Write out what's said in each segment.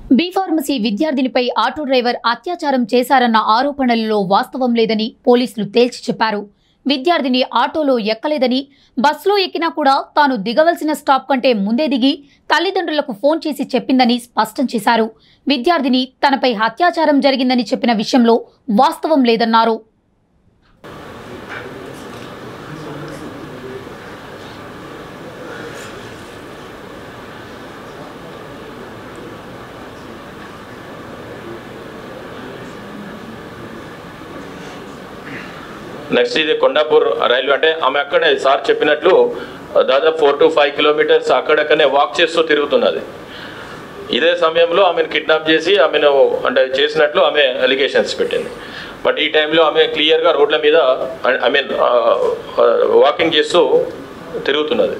B pharmacy విద్యార్థినిపై auto driver అత్యాచారం చేశారన్న ఆరోపణలలో వాస్తవం లేదని పోలీసులు తేల్చి చెప్పారు విద్యార్థిని ఆటోలో ఎక్కలేదని బస్సులో ఎక్కినా కూడా తాను దిగవలసిన స్టాప్ కంటే ముందే దిగి తల్లిదండ్రులకు ఫోన్ చేసి చెప్పిందని స్పష్టం చేశారు విద్యార్థిని తనపై అత్యాచారం జరిగిందని చెప్పిన విషయంలో వాస్తవం లేదన్నారు నెక్స్ట్ ఇది కొండాపూర్ రైల్వే అంటే ఆమె అక్కడే సార్ చెప్పినట్లు దాదాపు ఫోర్ టు ఫైవ్ కిలోమీటర్స్ అక్కడక్కడనే వాక్ చేస్తూ తిరుగుతున్నది ఇదే సమయంలో ఆమెను కిడ్నాప్ చేసి ఆమెను అంటే చేసినట్లు ఆమె అలిగేషన్స్ పెట్టింది బట్ ఈ టైంలో ఆమె క్లియర్గా రోడ్ల మీద ఐ మీన్ వాకింగ్ చేస్తూ తిరుగుతున్నది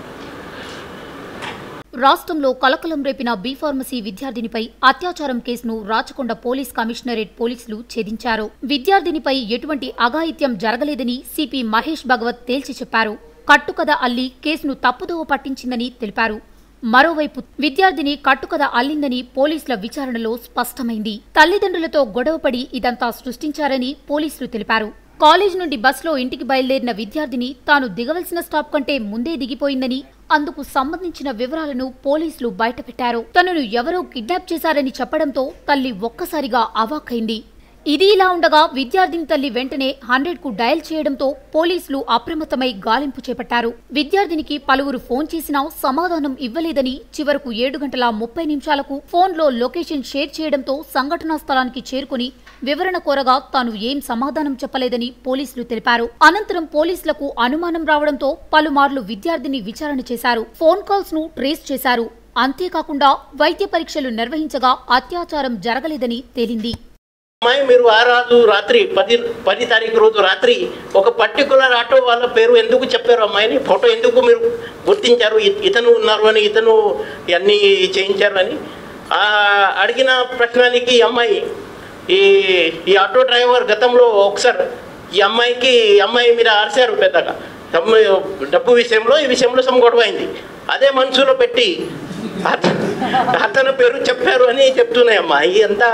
రాష్ట్రంలో కలకలం రేపిన బీ ఫార్మసీ విద్యార్థినిపై అత్యాచారం కేసును రాచకొండ పోలీస్ కమిషనరేట్ పోలీసులు ఛేదించారు విద్యార్థినిపై ఎటువంటి అఘాయిత్యం జరగలేదని సిపి మహేష్ భగవత్ తేల్చి చెప్పారు కట్టుకథ అల్లి కేసును తప్పుదోవ పట్టించిందని తెలిపారు మరోవైపు విద్యార్థిని కట్టుకథ అల్లిందని పోలీసుల విచారణలో స్పష్టమైంది తల్లిదండ్రులతో గొడవపడి ఇదంతా సృష్టించారని పోలీసులు తెలిపారు కాలేజ్ నుండి బస్సులో ఇంటికి బయలుదేరిన విద్యార్థిని తాను దిగవలసిన స్టాప్ కంటే ముందే దిగిపోయిందని అందుకు సంబంధించిన వివరాలను పోలీసులు బయటపెట్టారు తనను ఎవరో కిడ్నాప్ చేశారని చెప్పడంతో తల్లి ఒక్కసారిగా అవాక్కైంది ఇది ఇలా ఉండగా విద్యార్థిని తల్లి వెంటనే హండ్రెడ్ కు డయల్ చేయడంతో పోలీసులు అప్రమత్తమై గాలింపు చేపట్టారు విద్యార్థినికి పలువురు ఫోన్ చేసినా సమాధానం ఇవ్వలేదని చివరకు ఏడు గంటల ముప్పై నిమిషాలకు ఫోన్లో లొకేషన్ షేర్ చేయడంతో సంఘటనా స్థలానికి చేరుకుని వివరణ కోరగా తాను ఏం సమాధానం చెప్పలేదని పోలీసులు తెలిపారు అనంతరం పోలీసులకు అనుమానం రావడంతో పలుమార్లు విద్యార్థిని విచారణ చేశారు ఫోన్ కాల్స్ ను ట్రేస్ చేశారు అంతేకాకుండా వైద్య పరీక్షలు నిర్వహించగా అత్యాచారం జరగలేదని తేలింది అమ్మాయి మీరు ఆ రోజు రాత్రి పది పది తారీఖు రోజు రాత్రి ఒక పర్టికులర్ ఆటో వాళ్ళ పేరు ఎందుకు చెప్పారు అమ్మాయిని ఫోటో ఎందుకు మీరు గుర్తించారు ఇ- ఇతను ఉన్నారు అని ఇతను ఇవన్నీ చేయించారు అని ఆ అడిగిన ప్రశ్నలకి ఈ అమ్మాయి ఈ ఈ ఆటో డ్రైవర్ గతంలో ఒకసారి ఈ అమ్మాయికి ఈ అమ్మాయి మీద ఆర్చారు పెద్దగా డబ్బు డబ్బు విషయంలో ఈ విషయంలో సమ గొడవ అయింది అదే మనసులో పెట్టి అత- అతని పేరు చెప్పారు అని చెప్తున్నాయి అమ్మాయి అంతా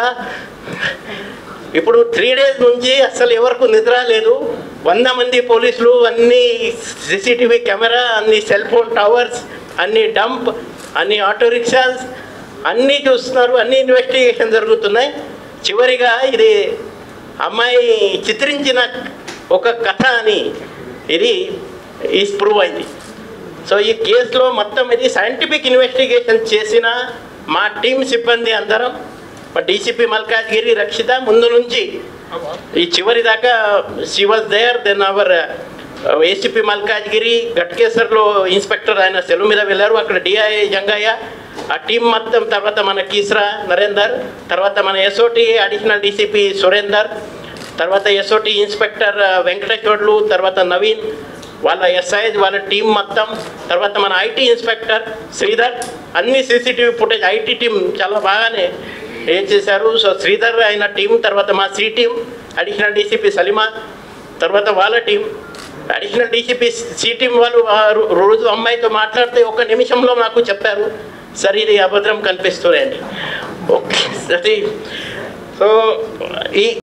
ఇప్పుడు త్రీ డేస్ నుంచి అసలు ఎవరికి నిద్ర లేదు వంద మంది పోలీసులు అన్ని సీసీటీవీ కెమెరా అన్ని సెల్ ఫోన్ టవర్స్ అన్ని డంప్ అన్ని ఆటో రిక్షాస్ అన్నీ చూస్తున్నారు అన్ని ఇన్వెస్టిగేషన్ జరుగుతున్నాయి చివరిగా ఇది అమ్మాయి చిత్రించిన ఒక కథ అని ఇది ఈ ప్రూవ్ అయింది సో ఈ కేసులో మొత్తం ఇది సైంటిఫిక్ ఇన్వెస్టిగేషన్ చేసిన మా టీం సిబ్బంది అందరం మా డీసీపీ మల్కాజ్గిరి రక్షిత ముందు నుంచి ఈ చివరి దాకా she was there then our ACP Malkajgiri గట్కేసర్లో ఇన్స్పెక్టర్ ఆయన సెలవు మీద వెళ్ళారు అక్కడ డిఐ జంగయ్య ఆ టీం మొత్తం తర్వాత మన కీస్రా నరేందర్ తర్వాత మన ఎస్ఓటి అడిషనల్ డీసీపీ సురేందర్ తర్వాత ఎస్ఓటి ఇన్స్పెక్టర్ వెంకటేశ్వర్లు తర్వాత నవీన్ వాళ్ళ ఎస్ఐ వాళ్ళ టీం మొత్తం తర్వాత మన ఐటీ ఇన్స్పెక్టర్ శ్రీధర్ అన్ని సీసీటీవీ ఫుటేజ్ ఐటీ టీం చాలా బాగానే ఏం చేశారు సో శ్రీధర్ అయిన టీం తర్వాత మా C team additional DCP Salima తర్వాత వాళ్ళ team additional DCP C team వాళ్ళు ఆ రో- రోజు అమ్మాయితో మాట్లాడితే ఒక నిమిషంలో నాకు చెప్పారు సరే ఇది అభద్రం కనిపిస్తుంది అని ఓకే సరే సో ఈ